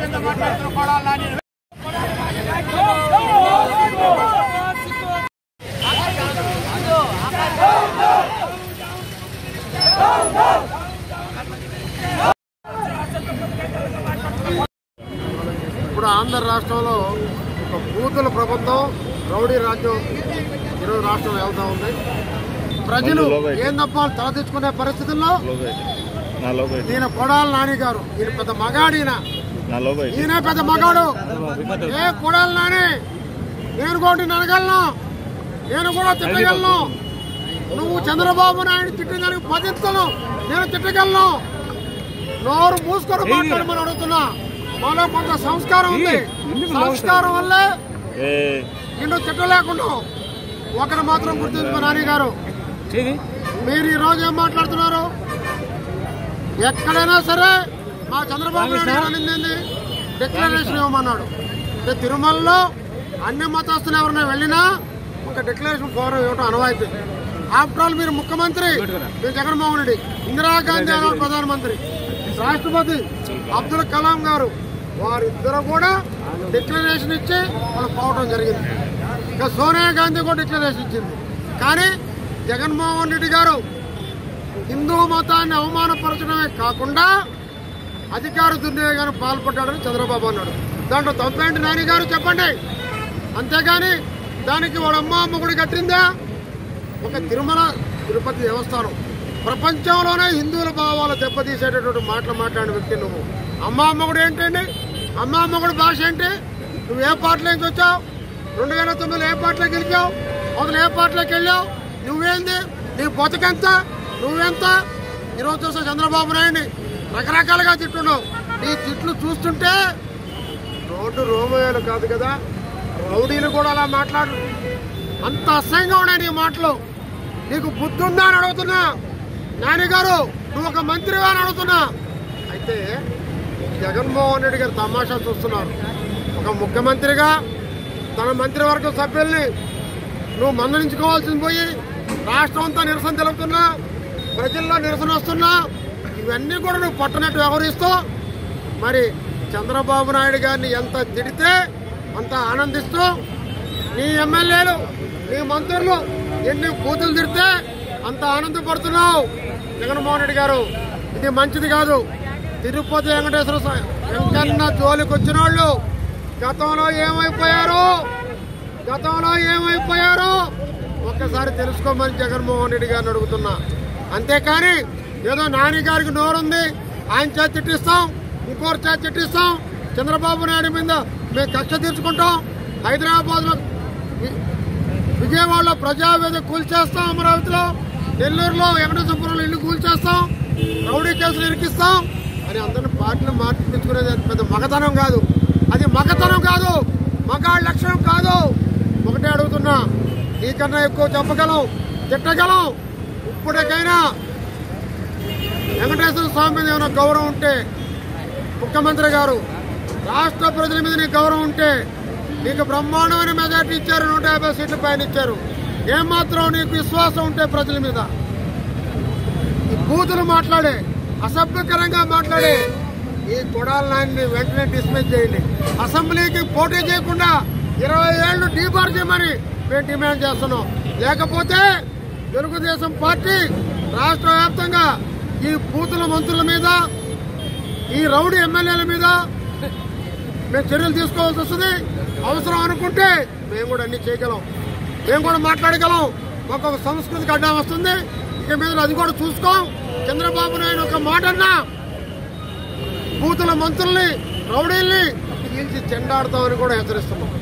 కింద మాట్లాడుతున్న కొడాలి నాని ఇప్పుడు ఆంధ్ర రాష్ట్రంలో ఒక బూతుల ప్రభుత్వం రౌడీ రాజ్యం ఈరోజు రాష్ట్రం వెళ్తా ఉంది ప్రజలు ఏందప్ప అని తలదించుకునే పరిస్థితుల్లో నా లోగో ఇది. ఈయన కొడాలి నాని గారు ఈయన పెద్ద మగాడు ఈయన నా లోగో ఇది. ఈయన పెద్ద మగాడు ఏ కొడాలి నాని నేను కూడా నడగలను నేను కూడా తిట్టగలను నువ్వు చంద్రబాబు నాయుడు తిట్టడానికి పదింతలు నేను తిట్టగలను నోరు మూసుకొని మాట్లాడమని అడుగుతున్నా మాలో కొంత సంస్కారం ఉంది సంస్కారం వల్లే ఏ నిన్ను తిట్టలేకుండా ఒకరు మాత్రం గుర్తుంచుకో నాని గారు మీరు ఈ రోజు ఏం మాట్లాడుతున్నారు ఎక్కడైనా సరే మా చంద్రబాబు నాయుడు గారు అనింది ఏంది? డిక్లరేషన్ ఇవ్వమన్నాడు అంటే తిరుమలలో అన్ని మతస్థులు ఎవరైనా వెళ్ళినా ఒక డిక్లరేషన్ ఫోరం ఇవ్వడం అనవాయితీ ఆఫ్టర్ ఆల్ మీరు ముఖ్యమంత్రి మీరు జగన్మోహన్ రెడ్డి ఇందిరాగాంధీ గారు ప్రధానమంత్రి రాష్ట్రపతి అబ్దుల్ కలాం గారు వారిద్దరు కూడా డిక్లరేషన్ ఇచ్చి వాళ్ళు పోవడం జరిగింది ఇంకా సోనియా గాంధీ కూడా డిక్లరేషన్ ఇచ్చింది కానీ జగన్మోహన్ రెడ్డి గారు హిందూ మతాన్ని అవమానపరచడమే కాకుండా అధికార దుర్వినియోగానికి పాల్పడ్డాడని చంద్రబాబు అన్నాడు దాంట్లో తప్పేంటి నాని గారు చెప్పండి అంతేగాని దానికి వాడు అమ్మ అమ్మగుడి కట్టిందా ఒక తిరుమల తిరుపతి దేవస్థానం ప్రపంచంలోనే హిందువుల భావాలు దెబ్బతీసేటటువంటి మాటలు మాట్లాడిన వ్యక్తి నువ్వు అమ్మ అమ్మగుడు ఏంటండి అమ్మ అమ్మగుడు భాష ఏంటి నువ్వు ఏ పార్టీలో నుంచి వచ్చావు రెండు వేల తొమ్మిదిలో ఏ పార్టీలో గెలిచావు అసలు ఏ పార్టీలోకి వెళ్ళావు నువ్వేంది నీ బతుకెంత నువ్వెంత ఈరోజు చూసే చంద్రబాబు నాయుడిని రకరకాలుగా తిట్టున్నావు నీ తిట్లు చూస్తుంటే రోడ్డు రోమయ్యలు కాదు కదా రౌడీలు కూడా అలా మాట్లాడు అంత అసహ్యంగా ఉన్నాయి నీ మాటలు నీకు బుద్ధి ఉందా అని అడుగుతున్నా నాన్నగారు నువ్వు ఒక మంత్రిగా అని అడుగుతున్నా అయితే జగన్మోహన్ రెడ్డి గారు తమాషా చూస్తున్నారు ఒక ముఖ్యమంత్రిగా తన మంత్రివర్గ సభ్యుల్ని నువ్వు మందలించుకోవాల్సింది పోయి రాష్ట్రం అంతా నిరసన తెలుపుతున్నా ప్రజల్లో నిరసన వస్తున్నా ఇవన్నీ కూడా నువ్వు పట్టనట్టు వ్యవహరిస్తూ మరి చంద్రబాబు నాయుడు గారిని ఎంత తిడితే అంత ఆనందిస్తూ నీ ఎమ్మెల్యేలు నీ మంత్రులు ఎన్ని బూతులు తిడితే అంత ఆనందపడుతున్నావు జగన్మోహన్ రెడ్డి గారు ఇది మంచిది కాదు తిరుపతి వెంకటేశ్వర స్వామి వెంకన్న జోలికి వచ్చిన వాళ్ళు గతంలో ఏమైపోయారు గతంలో ఏమైపోయారు ఒక్కసారి తెలుసుకోమని జగన్మోహన్ రెడ్డి గారిని అడుగుతున్నా అంతేకాని ఏదో నాని గారికి నోరుంది ఆయన చేతి తిట్టిస్తాం ఇంకోరు చేతి తిట్టిస్తాం చంద్రబాబు నాయుడు మీద మేము కక్ష తీర్చుకుంటాం హైదరాబాద్ లో విజయవాడలో ప్రజావేద కూల్చేస్తాం అమరావతిలో నెల్లూరులో వెంకటేశ్వరంలో ఇల్లు కూల్చేస్తాం రౌడీ కేసులు ఇరికిస్తాం అని అందరిని పార్టీలు మార్పించుకునేది అది పెద్ద మగతనం కాదు అది మగతనం కాదు మగాళ్ళ లక్షణం కాదు ఒకటే అడుగుతున్నా నీకన్నా ఎక్కువ చెప్పగలం తిట్టగలం ఇప్పటికైనా వెంకటేశ్వర స్వామి మీద ఏమైనా గౌరవం ఉంటే ముఖ్యమంత్రి గారు రాష్ట్ర ప్రజల మీద నీకు గౌరవం ఉంటే నీకు బ్రహ్మాండమైన మెజార్టీ ఇచ్చారు నూట యాభై సీట్ల పైన ఇచ్చారు ఏమాత్రం నీకు విశ్వాసం ఉంటే ప్రజల మీద ఈ బూతులు మాట్లాడే అసభ్యకరంగా మాట్లాడే ఈ కొడాల నాయన్ని వెంటనే డిస్మిస్ చేయండి అసెంబ్లీకి పోటీ చేయకుండా ఇరవై ఏళ్లు డీబార్ చేయమని మేము డిమాండ్ చేస్తున్నాం లేకపోతే తెలుగుదేశం పార్టీ రాష్ట్ర వ్యాప్తంగా ఈ బూతుల మంత్రుల మీద ఈ రౌడీ ఎమ్మెల్యేల మీద మేము చర్యలు తీసుకోవాల్సి వస్తుంది అవసరం అనుకుంటే మేము కూడా అన్ని చేయగలం మేము కూడా మాట్లాడగలం ఒక్కొక్క సంస్కృతికి అడ్డం వస్తుంది ఇక మీద అది కూడా చూసుకోం చంద్రబాబు నాయుడు ఒక మాట అన్నా బూతుల మంత్రుల్ని రౌడీల్ని పీల్చి చెండాడతామని కూడా హెచ్చరిస్తున్నాం